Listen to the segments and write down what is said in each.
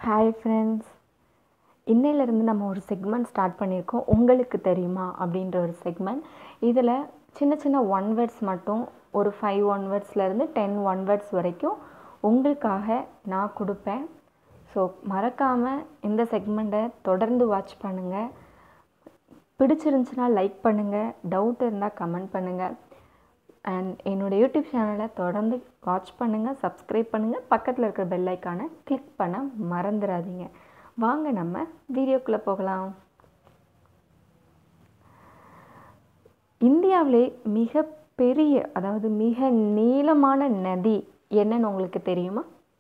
hi friends இன்னையிலேருந்து நம்ம ஒரு செக்மெண்ட் ஸ்டார்ட் பண்ணியிருக்கோம் உங்களுக்கு தெரியுமா அப்படின்ற ஒரு செக்மெண்ட் இதில் சின்ன சின்ன ஒன் வேர்ட்ஸ் மட்டும் ஒரு ஃபைவ் ஒன் வேர்ட்ஸ்லேருந்து டென் ஒன் வேர்ட்ஸ் வரைக்கும் உங்களுக்காக நான் கொடுப்பேன் ஸோ மறக்காமல் இந்த செக்மெண்ட்டை தொடர்ந்து வாட்ச் பண்ணுங்கள் பிடிச்சிருந்துச்சுன்னா லைக் பண்ணுங்கள் டவுட் இருந்தால் கமெண்ட் பண்ணுங்கள் அண்ட் என்னோடய யூடியூப் சேனலை தொடர்ந்து வாட்ச் பண்ணுங்கள் சப்ஸ்கிரைப் பண்ணுங்கள் பக்கத்தில் இருக்கிற பெல் ஐக்கானை கிளிக் பண்ண மறந்துடாதீங்க வாங்க நம்ம வீடியோக்குள்ளே போகலாம் இந்தியாவிலே மிக பெரிய அதாவது மிக நீளமான நதி என்னன்னு உங்களுக்கு தெரியுமா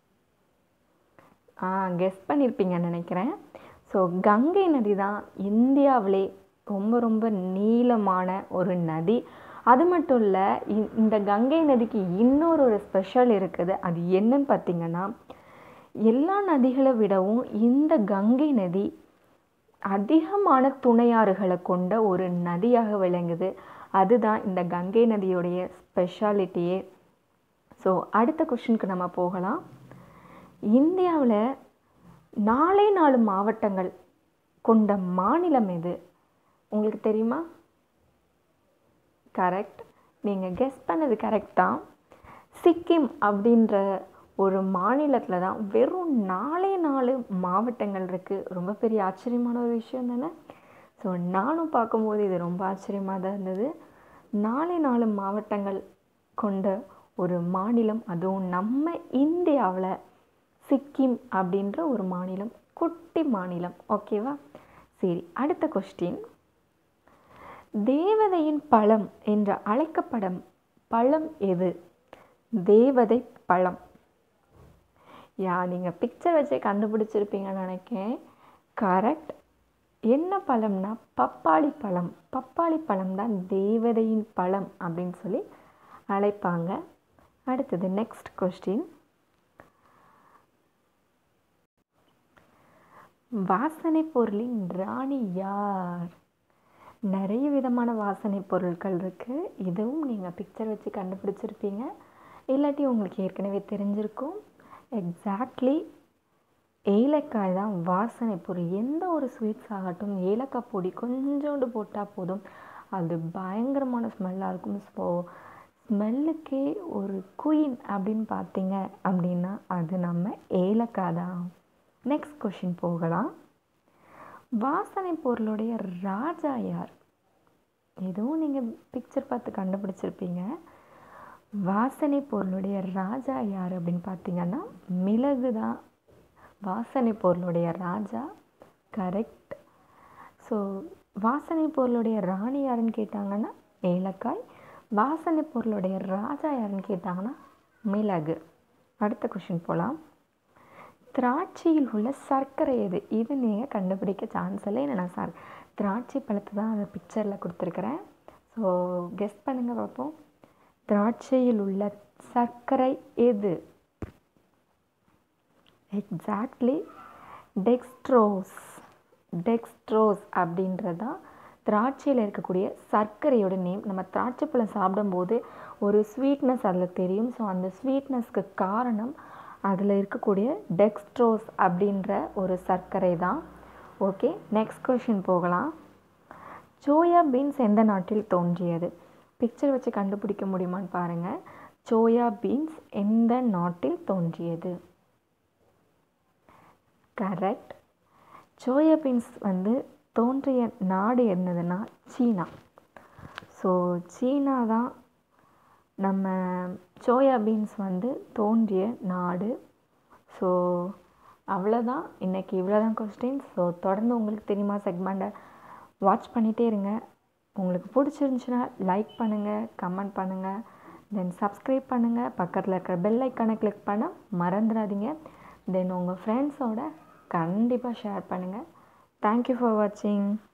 ஆ கெஸ் பண்ணியிருப்பீங்கன்னு நினைக்கிறேன் ஸோ கங்கை நதி தான் இந்தியாவிலே ரொம்ப ரொம்ப நீளமான ஒரு நதி அது மட்டும் இல்லை இந்த கங்கை நதிக்கு இன்னொரு ஒரு ஸ்பெஷல் இருக்குது அது என்னன்னு பார்த்தீங்கன்னா எல்லா நதிகளை விடவும் இந்த கங்கை நதி அதிகமான துணையாறுகளை கொண்ட ஒரு நதியாக விளங்குது அதுதான் இந்த கங்கை நதியுடைய ஸ்பெஷாலிட்டியே ஸோ அடுத்த கொஷினுக்கு நம்ம போகலாம் இந்தியாவில் நாலே நாலு மாவட்டங்கள் கொண்ட மாநிலம் எது உங்களுக்கு தெரியுமா கரெக்ட் நீங்கள் கெஸ் பண்ணது கரெக்ட் தான் சிக்கிம் அப்படின்ற ஒரு மாநிலத்தில் தான் வெறும் நாலே நாலு மாவட்டங்கள் இருக்குது ரொம்ப பெரிய ஆச்சரியமான ஒரு விஷயம் தானே ஸோ நானும் பார்க்கும்போது இது ரொம்ப ஆச்சரியமாக தான் இருந்தது நாலே நாலு மாவட்டங்கள் கொண்ட ஒரு மாநிலம் அதுவும் நம்ம இந்தியாவில் சிக்கிம் அப்படின்ற ஒரு மாநிலம் குட்டி மாநிலம் ஓகேவா சரி அடுத்த கொஸ்டின் தேவதையின் பழம் என்று அழைக்கப்படும் பழம் எது தேவதை பழம் யா நீங்கள் பிக்சர் வச்சே கண்டுபிடிச்சிருப்பீங்கன்னு நினைக்கிறேன் கரெக்ட் என்ன பழம்னா பப்பாளி பழம் பப்பாளி பழம் தான் தேவதையின் பழம் அப்படின்னு சொல்லி அழைப்பாங்க அடுத்தது நெக்ஸ்ட் கொஸ்டின் வாசனை பொருளின் ராணி யார் நிறைய விதமான வாசனை பொருட்கள் இருக்குது இதுவும் நீங்கள் பிக்சர் வச்சு கண்டுபிடிச்சிருப்பீங்க இல்லாட்டி உங்களுக்கு ஏற்கனவே தெரிஞ்சிருக்கும் எக்ஸாக்ட்லி ஏலக்காய் தான் வாசனை பொருள் எந்த ஒரு ஸ்வீட்ஸ் ஆகட்டும் ஏலக்காய் பொடி கொஞ்சோண்டு போட்டால் போதும் அது பயங்கரமான ஸ்மெல்லாக இருக்கும் ஸோ ஸ்மெல்லுக்கே ஒரு குயின் அப்படின்னு பார்த்தீங்க அப்படின்னா அது நம்ம ஏலக்காய் தான் நெக்ஸ்ட் கொஷின் போகலாம் வாசனை பொருளுடைய ராஜா யார் எதுவும் நீங்கள் பிக்சர் பார்த்து கண்டுபிடிச்சிருப்பீங்க வாசனை பொருளுடைய ராஜா யார் அப்படின்னு பார்த்தீங்கன்னா மிளகு தான் வாசனை பொருளுடைய ராஜா கரெக்ட் ஸோ வாசனை பொருளுடைய ராணி யாருன்னு கேட்டாங்கன்னா ஏலக்காய் வாசனை பொருளுடைய ராஜா யாருன்னு கேட்டாங்கன்னா மிளகு அடுத்த கொஷின் போகலாம் திராட்சையில் உள்ள சர்க்கரை எது இது நீங்கள் கண்டுபிடிக்க சான்ஸ் இல்லை ஏன்னா நான் சார் திராட்சை பழத்தை தான் அந்த பிக்சரில் கொடுத்துருக்குறேன் ஸோ கெஸ் பண்ணுங்கள் பார்ப்போம் திராட்சையில் உள்ள சர்க்கரை எது எக்ஸாக்ட்லி டெக்ஸ்ட்ரோஸ் டெக்ஸ்ட்ரோஸ் அப்படின்றது தான் திராட்சையில் இருக்கக்கூடிய சர்க்கரையோட நேம் நம்ம திராட்சை பழம் சாப்பிடும்போது ஒரு ஸ்வீட்னஸ் அதில் தெரியும் ஸோ அந்த ஸ்வீட்னஸ்க்கு காரணம் அதில் இருக்கக்கூடிய டெக்ஸ்ட்ரோஸ் அப்படின்ற ஒரு சர்க்கரை தான் ஓகே நெக்ஸ்ட் கொஷின் போகலாம் சோயா பீன்ஸ் எந்த நாட்டில் தோன்றியது பிக்சர் வச்சு கண்டுபிடிக்க முடியுமான்னு பாருங்கள் சோயா பீன்ஸ் எந்த நாட்டில் தோன்றியது கரெக்ட் சோயா பீன்ஸ் வந்து தோன்றிய நாடு என்னதுன்னா சீனா ஸோ சீனா தான் நம்ம சோயா பீன்ஸ் வந்து தோன்றிய நாடு ஸோ அவ்வளோதான் இன்றைக்கி இவ்வளோ தான் கொஸ்டின் ஸோ தொடர்ந்து உங்களுக்கு தெரியுமா செக்மெண்ட்டை வாட்ச் பண்ணிகிட்டே இருங்க உங்களுக்கு பிடிச்சிருந்துச்சுன்னா லைக் பண்ணுங்கள் கமெண்ட் பண்ணுங்கள் தென் சப்ஸ்கிரைப் பண்ணுங்கள் பக்கத்தில் இருக்கிற பெல் ஐக்கானை கிளிக் பண்ண மறந்துடாதீங்க தென் உங்கள் ஃப்ரெண்ட்ஸோட கண்டிப்பாக ஷேர் பண்ணுங்கள் தேங்க்யூ ஃபார் வாட்சிங்